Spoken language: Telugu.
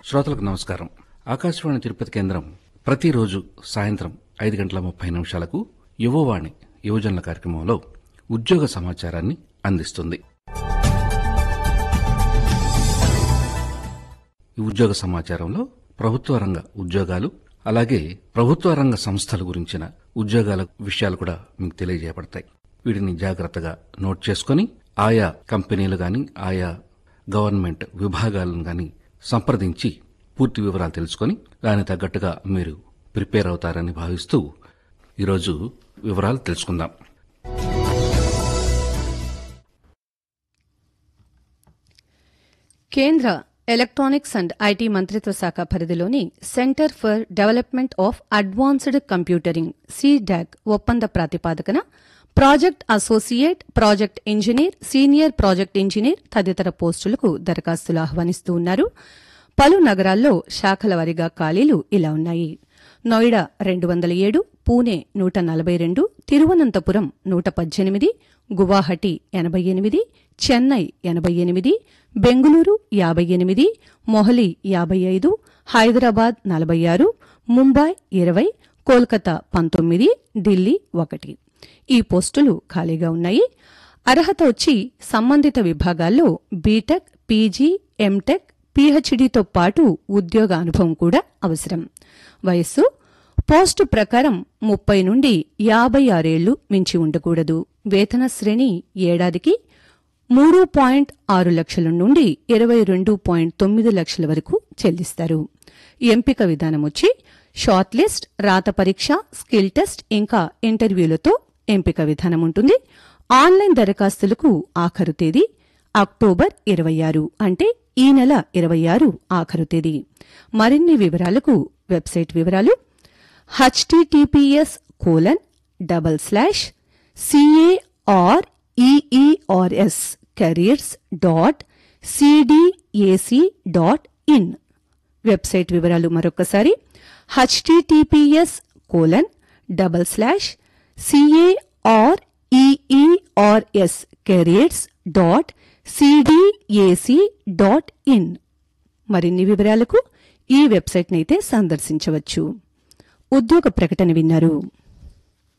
శ్రోతలకు నమస్కారం ఆకాశవాణి తిరుపతి కేంద్రం ప్రతిరోజు సాయంత్రం ఐదు గంటల ముప్పై నిమిషాలకు యువవాణి యువజనుల కార్యక్రమంలో ఉద్యోగ సమాచారాన్ని అందిస్తుంది ఈ ఉద్యోగ సమాచారంలో ప్రభుత్వ రంగ ఉద్యోగాలు అలాగే ప్రభుత్వ రంగ సంస్థల గురించిన ఉద్యోగాల విషయాలు కూడా మీకు తెలియజేయబడతాయి వీటిని జాగ్రత్తగా నోట్ చేసుకొని ఆయా కంపెనీలు గాని ఆయా గవర్నమెంట్ విభాగాలను గాని సంప్రదించి పూర్తి వివరాలు తెలుసుకొని దానికి తగ్గట్టుగా మీరు ప్రిపేర్ అవుతారని భావిస్తూ ఈరోజు వివరాలు తెలుసుకుందాం కేంద్ర ఎలక్ట్రానిక్స్ అండ్ ఐటీ మంత్రిత్వ శాఖ పరిధిలోని centre for development of advanced computing C-DAC ఒప్పంద ప్రాతిపాదికన project associate project engineer senior project engineer తదితర పోస్టులకు దరఖాస్తులు ఆహ్వానిస్తూ ఉన్నారు పలు నగరాల్లో శాఖల వారీగా ఖాళీలు ఇలా ఉన్నాయి నోయిడా రెండు వందల ఏడు పూణే నూట నలభై రెండు తిరువనంతపురం నూట పద్దెనిమిది గువాహటి ఎనభై ఎనిమిది చెన్నై ఎనభై ఎనిమిది బెంగుళూరు యాభై ఎనిమిది మొహలి యాభై ఐదు హైదరాబాద్ నలభై ఆరు ముంబై ఇరవై కోల్కతా పంతొమ్మిది ఢిల్లీ ఒకటి ఈ పోస్టులు ఖాళీగా ఉన్నాయి అర్హత వచ్చి సంబంధిత విభాగాల్లో బీటెక్ పీజీ ఎంటెక్ పీహెచ్డీతో పాటు ఉద్యోగ అనుభవం కూడా అవసరం వయస్సు పోస్టు ప్రకారం ముప్పై నుండి యాభై ఆరేళ్లు మించి ఉండకూడదు వేతన శ్రేణి ఏడాదికి మూడు పాయింట్ ఆరు లక్షల నుండి ఇరవై రెండు పాయింట్ తొమ్మిది లక్షల వరకు చెల్లిస్తారు ఎంపిక విధానం వచ్చి షార్ట్ లిస్ట్ రాత పరీక్ష స్కిల్ టెస్ట్ ఇంకా ఇంటర్వ్యూలతో ఎంపిక విధానం ఉంటుంది ఆన్లైన్ దరఖాస్తులకు ఆఖరు తేదీ అక్టోబర్ ఇరవై ఆరు అంటే ఈ నెల ఇరవై ఆరు ఆఖరు తేదీ మరిన్ని వివరాలకు వెబ్సైట్ వివరాలు HTTPS colon double slash C A R E E R S careers dot C D A C dot in website వివరాలు మరొకసారి HTTPS colon double slash C A R E E R S careers dot C D A C dot in మరిన్ని వివరాలకు ఈ వెబ్సైట్నైతే సందర్శించవచ్చు ఉద్యోగ ప్రకటన విన్నారు